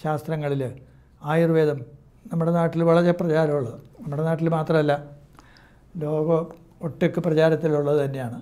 ശാസ്ത്രങ്ങളിൽ ആയുർവേദം നമ്മുടെ നാട്ടിൽ വളരെ പ്രചാരമുള്ളത് നമ്മുടെ നാട്ടിൽ മാത്രമല്ല ലോകം ഒട്ടുക്ക് പ്രചാരത്തിലുള്ളത് തന്നെയാണ്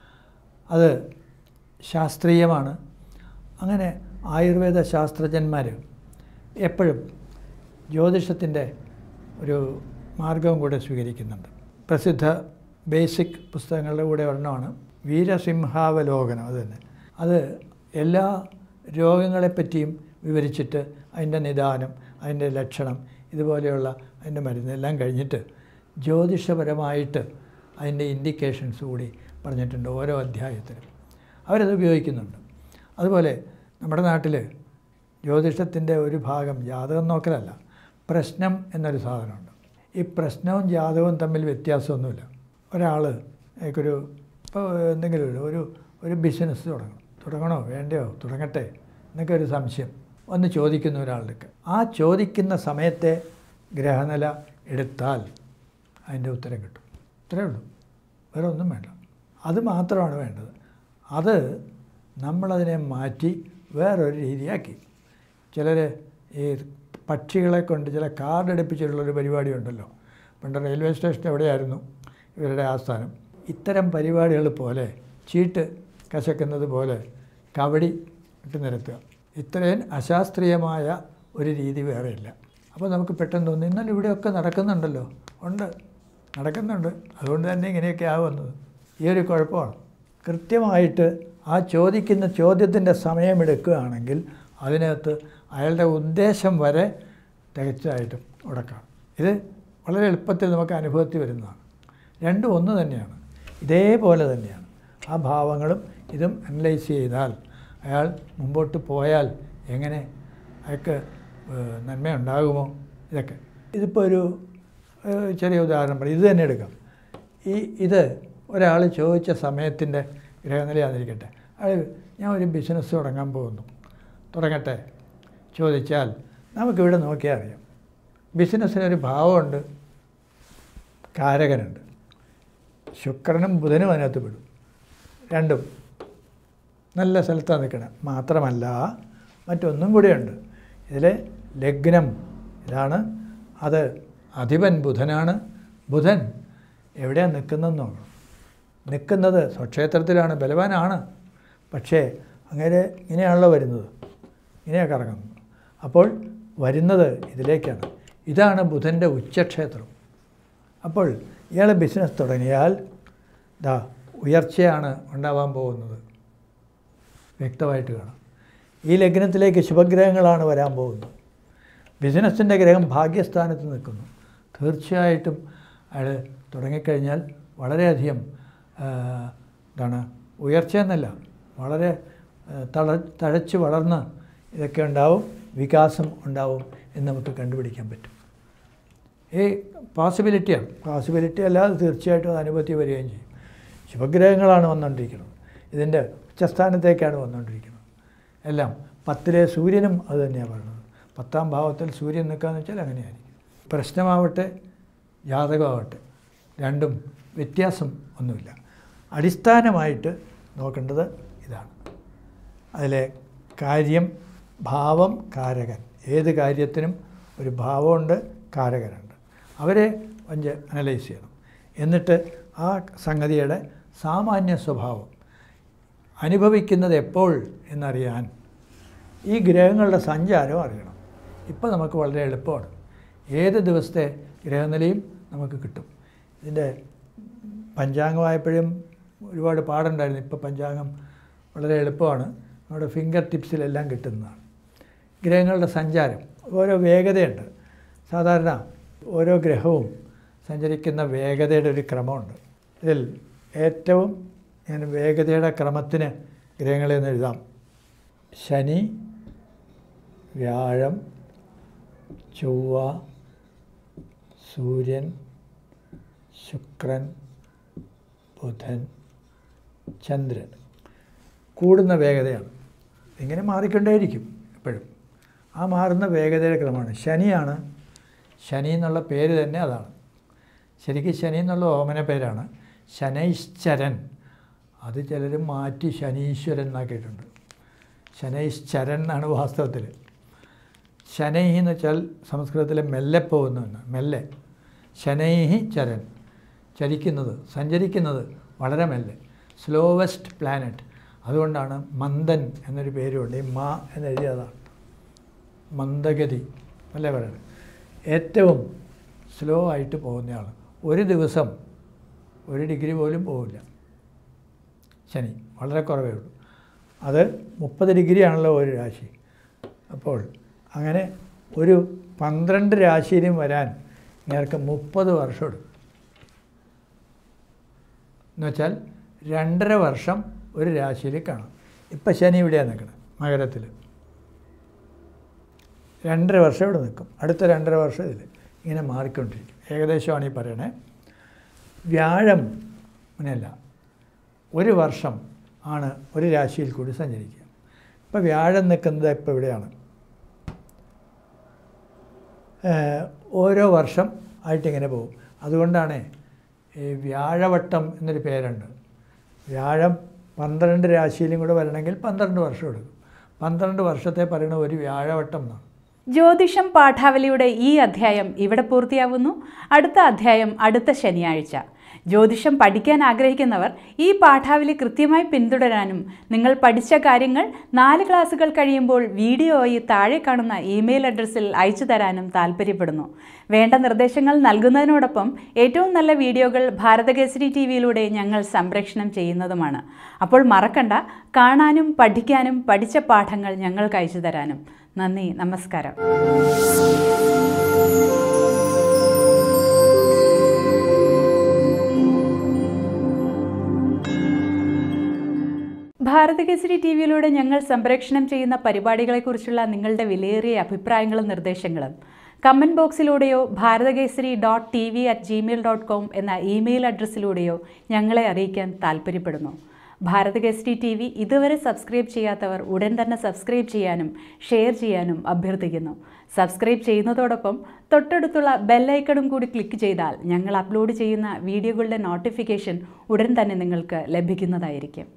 അത് ശാസ്ത്രീയമാണ് അങ്ങനെ ആയുർവേദ ശാസ്ത്രജ്ഞന്മാർ എപ്പോഴും ജ്യോതിഷത്തിൻ്റെ ഒരു മാർഗവും കൂടെ സ്വീകരിക്കുന്നുണ്ട് പ്രസിദ്ധ ബേസിക് പുസ്തകങ്ങളുടെ കൂടെ ഒരെണ്ണമാണ് വീരസിംഹാവലോകനം അത് തന്നെ അത് എല്ലാ രോഗങ്ങളെപ്പറ്റിയും വിവരിച്ചിട്ട് അതിൻ്റെ നിദാനം അതിൻ്റെ ലക്ഷണം ഇതുപോലെയുള്ള അതിൻ്റെ മരുന്ന് എല്ലാം കഴിഞ്ഞിട്ട് ജ്യോതിഷപരമായിട്ട് അതിൻ്റെ ഇൻഡിക്കേഷൻസ് കൂടി പറഞ്ഞിട്ടുണ്ട് ഓരോ അധ്യായത്തിലും അവരത് ഉപയോഗിക്കുന്നുണ്ട് അതുപോലെ നമ്മുടെ നാട്ടിൽ ജ്യോതിഷത്തിൻ്റെ ഒരു ഭാഗം ജാതകം നോക്കലല്ല പ്രശ്നം എന്നൊരു സാധനമുണ്ട് ഈ പ്രശ്നവും ജാതകവും തമ്മിൽ വ്യത്യാസമൊന്നുമില്ല ഒരാൾ ഒരു ഇപ്പോൾ എന്തെങ്കിലും ഒരു ഒരു ഒരു ബിസിനസ് തുടങ്ങണം തുടങ്ങണോ വേണ്ടയോ തുടങ്ങട്ടെ എന്നൊക്കെ ഒരു സംശയം ഒന്ന് ചോദിക്കുന്ന ഒരാളുടെ ആ ചോദിക്കുന്ന സമയത്തെ ഗ്രഹനില എടുത്താൽ അതിൻ്റെ ഉത്തരം കിട്ടും ഇത്രയേ ഉള്ളൂ വേറെ ഒന്നും വേണ്ട അത് മാത്രമാണ് വേണ്ടത് അത് നമ്മളതിനെ മാറ്റി വേറൊരു രീതിയാക്കി ചിലർ ഈ പക്ഷികളെ കൊണ്ട് ചില കാർഡ് അടുപ്പിച്ചിട്ടുള്ളൊരു പരിപാടി ഉണ്ടല്ലോ പണ്ട് റെയിൽവേ സ്റ്റേഷൻ എവിടെയായിരുന്നു ഇവരുടെ ആസ്ഥാനം ഇത്തരം പരിപാടികൾ പോലെ ചീട്ട് കശക്കുന്നത് പോലെ കവടി ഇട്ട് നിരത്തുക ഇത്രയും അശാസ്ത്രീയമായ ഒരു രീതി വേറെയില്ല അപ്പോൾ നമുക്ക് പെട്ടെന്ന് തോന്നി ഇന്നലെ ഇവിടെയൊക്കെ നടക്കുന്നുണ്ടല്ലോ ഉണ്ട് നടക്കുന്നുണ്ട് അതുകൊണ്ട് തന്നെ ഇങ്ങനെയൊക്കെ ആവുന്നത് ഈ ഒരു കുഴപ്പമാണ് കൃത്യമായിട്ട് ആ ചോദിക്കുന്ന ചോദ്യത്തിൻ്റെ സമയമെടുക്കുകയാണെങ്കിൽ അതിനകത്ത് അയാളുടെ ഉദ്ദേശം വരെ തികച്ചായിട്ടും ഉടക്കാം ഇത് വളരെ എളുപ്പത്തിൽ നമുക്ക് അനുഭവത്തിൽ വരുന്നതാണ് രണ്ടും ഒന്ന് തന്നെയാണ് ഇതേപോലെ തന്നെയാണ് ആ ഭാവങ്ങളും ഇതും അനലൈസ് ചെയ്താൽ അയാൾ മുമ്പോട്ട് പോയാൽ എങ്ങനെ അയാൾക്ക് ഏഹ്, നന്മയുണ്ടാകുമോ ഇതൊക്കെ ഇതിപ്പോൾ ഒരു ഏഹ്, ചെറിയ ഉദാഹരണം പറയും ഇത് തന്നെ എടുക്കാം ഈ ഇത് ഒരാൾ ചോദിച്ച സമയത്തിൻ്റെ ഗ്രഹനിലയാന്നിരിക്കട്ടെ അയാൾ ഞാൻ ഒരു ബിസിനസ് തുടങ്ങാൻ പോകുന്നു തുടങ്ങട്ടെ ചോദിച്ചാൽ നമുക്കിവിടെ നോക്കിയാൽ അറിയാം ബിസിനസ്സിനൊരു ഭാവമുണ്ട് കാരകനുണ്ട് ശുക്രനും ബുധനും അതിനകത്ത് പെടും രണ്ടും നല്ല സ്ഥലത്താണ് നിൽക്കണം മാത്രമല്ല മറ്റൊന്നും കൂടിയുണ്ട് ഇതിൽ ലഗ്നം ഇതാണ് അത് അധിപൻ ബുധനാണ് ബുധൻ എവിടെയാണ് നിൽക്കുന്നതെന്ന് നോക്കണം നിൽക്കുന്നത് സ്വക്ഷേത്രത്തിലാണ് ബലവാനാണ് പക്ഷേ അങ്ങനെ ഇങ്ങനെയാണല്ലോ വരുന്നത് ഇങ്ങനെയാണ് കറങ്ങുന്നത് അപ്പോൾ വരുന്നത് ഇതിലേക്കാണ് ഇതാണ് ബുധൻ്റെ ഉച്ചക്ഷേത്രം അപ്പോൾ ഇയാൾ ബിസിനസ് തുടങ്ങിയാൽ ദാ ഉയർച്ചയാണ് ഉണ്ടാവാൻ പോകുന്നത് വ്യക്തമായിട്ട് കാണാം ഈ ലഗ്നത്തിലേക്ക് ശുഭഗ്രഹങ്ങളാണ് വരാൻ പോകുന്നത് ബിസിനസ്സിൻ്റെ ഗ്രഹം ഭാഗ്യസ്ഥാനത്ത് നിൽക്കുന്നു തീർച്ചയായിട്ടും അയാൾ തുടങ്ങിക്കഴിഞ്ഞാൽ വളരെയധികം ആ, എന്താണ് ഉയർച്ച എന്നല്ല വളരെ ആ, തള തഴച്ച് വളർന്ന് ഇതൊക്കെ ഉണ്ടാവും വികാസം ഉണ്ടാവും എന്ന് നമുക്ക് കണ്ടുപിടിക്കാൻ പറ്റും ഈ പോസിബിലിറ്റിയാണ് പോസിബിലിറ്റി അല്ലാതെ തീർച്ചയായിട്ടും അത് അനുഭവത്തിൽ വരികയും ചെയ്യും ശുഭഗ്രഹങ്ങളാണ് വന്നുകൊണ്ടിരിക്കുന്നത് ഇതിൻ്റെ ഉച്ചസ്ഥാനത്തേക്കാണ് വന്നുകൊണ്ടിരിക്കുന്നത് എല്ലാം പത്തിലെ സൂര്യനും അത് തന്നെയാണ് പറയുന്നത് പത്താം ഭാവത്തിൽ സൂര്യൻ നിൽക്കുകയെന്ന് വെച്ചാൽ അങ്ങനെയായിരിക്കും പ്രശ്നമാവട്ടെ ജാതകമാവട്ടെ രണ്ടും വ്യത്യാസം ഒന്നുമില്ല അടിസ്ഥാനമായിട്ട് നോക്കേണ്ടത് ഇതാണ് അതിലെ കാര്യം ഭാവം കാരകൻ ഏത് കാര്യത്തിനും ഒരു ഭാവമുണ്ട് കാരകനുണ്ട് അവരെ വഞ്ച് അനലൈസ് ചെയ്യണം എന്നിട്ട് ആ സംഗതിയുടെ സാമാന്യ സ്വഭാവം അനുഭവിക്കുന്നത് എപ്പോൾ എന്നറിയാൻ ഈ ഗ്രഹങ്ങളുടെ സഞ്ചാരം അറിയണം ഇപ്പോൾ നമുക്ക് വളരെ എളുപ്പമാണ് ഏത് ദിവസത്തെ ഗ്രഹനിലയും നമുക്ക് കിട്ടും ഇതിൻ്റെ പഞ്ചാംഗമായപ്പോഴും ഒരുപാട് പാടുണ്ടായിരുന്നു ഇപ്പോൾ പഞ്ചാംഗം വളരെ എളുപ്പമാണ് നമ്മുടെ ഫിംഗർ ടിപ്സിലെല്ലാം കിട്ടുന്നതാണ് ഗ്രഹങ്ങളുടെ സഞ്ചാരം ഓരോ വേഗതയുണ്ട് സാധാരണ ഓരോ ഗ്രഹവും സഞ്ചരിക്കുന്ന വേഗതയുടെ ഒരു ക്രമമുണ്ട് ഇതിൽ ഏറ്റവും ഞാൻ വേഗതയുടെ ക്രമത്തിന് ഗ്രഹങ്ങളെ ഒന്ന് എഴുതാം ശനി വ്യാഴം ചൊവ്വ സൂര്യൻ ശുക്രൻ ബുധൻ ചന്ദ്രൻ കൂടുന്ന വേഗതയാണ് ഇങ്ങനെ മാറിക്കൊണ്ടേയിരിക്കും എപ്പോഴും ആ മാറുന്ന വേഗതയുടെ ക്രമമാണ് ശനിയാണ് ശനി എന്നുള്ള പേര് തന്നെ അതാണ് ശരിക്കും ശനി എന്നുള്ള ഓമന പേരാണ് ശനൈശ്ചരൻ അത് ചിലർ മാറ്റി ശനീശ്വരൻ എന്നാക്കിയിട്ടുണ്ട് ശനൈശ്ചരൻ എന്നാണ് വാസ്തവത്തിൽ ശനൈഹി എന്ന് വെച്ചാൽ സംസ്കൃതത്തിലെ മെല്ലെ പോകുന്നു എന്ന് മെല്ലെ ശനൈഹി ചരൻ ചലിക്കുന്നത് സഞ്ചരിക്കുന്നത് വളരെ മെല്ലെ സ്ലോവസ്റ്റ് പ്ലാനറ്റ് അതുകൊണ്ടാണ് മന്ദൻ എന്നൊരു പേരുണ്ട് ഈ മാ എന്നെഴുതിയതാണ് മന്ദഗതി അല്ലേ പറയുന്നത് ഏറ്റവും സ്ലോ ആയിട്ട് പോകുന്നയാൾ ഒരു ദിവസം ഒരു ഡിഗ്രി പോലും പോവില്ല ശനി വളരെ കുറവേ ഉള്ളൂ അത് മുപ്പത് ഡിഗ്രി ആണല്ലോ ഒരു രാശി അപ്പോൾ അങ്ങനെ ഒരു പന്ത്രണ്ട് രാശിയിലും വരാൻ നേർക്ക് മുപ്പത് വർഷം എടുക്കും എന്നുവെച്ചാൽ രണ്ടര വർഷം ഒരു രാശിയിൽ കാണും ഇപ്പം ശനി ഇവിടെയാണ് നിൽക്കുന്നത് മകരത്തിൽ രണ്ടര വർഷം ഇവിടെ നിൽക്കും അടുത്ത രണ്ടര വർഷം ഇതിൽ ഇങ്ങനെ മാറിക്കൊണ്ടിരിക്കും ഏകദേശമാണ് ഈ പറയണേ വ്യാഴം അങ്ങനെയല്ല ഒരു വർഷം ആണ് ഒരു രാശിയിൽ കൂടി സഞ്ചരിക്കുക ഇപ്പോൾ വ്യാഴം നിൽക്കുന്നത് ഇപ്പോൾ ഇവിടെയാണ് ഏഹ് ഓരോ വർഷം ആയിട്ടിങ്ങനെ പോകും അതുകൊണ്ടാണ് ഈ വ്യാഴവട്ടം എന്നൊരു പേരുണ്ട് വ്യാഴം പന്ത്രണ്ട് രാശിയിലും കൂടെ വരണമെങ്കിൽ പന്ത്രണ്ട് വർഷം എടുക്കും പന്ത്രണ്ട് വർഷത്തെ പറയുന്ന ഒരു വ്യാഴവട്ടം എന്നാണ് ജ്യോതിഷം പാഠാവലിയുടെ ഈ അധ്യായം ഇവിടെ പൂർത്തിയാവുന്നു അടുത്ത അധ്യായം അടുത്ത ശനിയാഴ്ച ജ്യോതിഷം പഠിക്കാൻ ആഗ്രഹിക്കുന്നവർ ഈ പാഠാവലി കൃത്യമായി പിന്തുടരാനും നിങ്ങൾ പഠിച്ച കാര്യങ്ങൾ നാല് ക്ലാസ്സുകൾ കഴിയുമ്പോൾ വീഡിയോയായി താഴെ കാണുന്ന ഇമെയിൽ അഡ്രസ്സിൽ അയച്ചു തരാനും താല്പര്യപ്പെടുന്നു വേണ്ട നിർദ്ദേശങ്ങൾ നൽകുന്നതിനോടൊപ്പം ഏറ്റവും നല്ല വീഡിയോകൾ ഭാരതകേസരി ടി വിയിലൂടെ ഞങ്ങൾ സംപ്രേഷണം ചെയ്യുന്നതുമാണ് അപ്പോൾ മറക്കണ്ട കാണാനും പഠിക്കാനും പഠിച്ച പാഠങ്ങൾ ഞങ്ങൾക്ക് അയച്ചു തരാനും നന്ദി നമസ്കാരം ഭാരതകേസരി ടി വിയിലൂടെ ഞങ്ങൾ സംപ്രേഷണം ചെയ്യുന്ന പരിപാടികളെക്കുറിച്ചുള്ള നിങ്ങളുടെ വിലയേറിയ അഭിപ്രായങ്ങളും നിർദ്ദേശങ്ങളും കമൻറ്റ് ബോക്സിലൂടെയോ Bharathakesari dot T V at Gmail dot com എന്ന ഇമെയിൽ അഡ്രസ്സിലൂടെയോ ഞങ്ങളെ അറിയിക്കാൻ താൽപ്പര്യപ്പെടുന്നു ഭാരതകേസരി ടി വി ഇതുവരെ സബ്സ്ക്രൈബ് ചെയ്യാത്തവർ ഉടൻ തന്നെ സബ്സ്ക്രൈബ് ചെയ്യാനും ഷെയർ ചെയ്യാനും അഭ്യർത്ഥിക്കുന്നു സബ്സ്ക്രൈബ് ചെയ്യുന്നതോടൊപ്പം തൊട്ടടുത്തുള്ള ബെല്ലൈക്കണും കൂടി ക്ലിക്ക് ചെയ്താൽ ഞങ്ങൾ അപ്ലോഡ് ചെയ്യുന്ന വീഡിയോകളുടെ നോട്ടിഫിക്കേഷൻ ഉടൻ തന്നെ നിങ്ങൾക്ക് ലഭിക്കുന്നതായിരിക്കും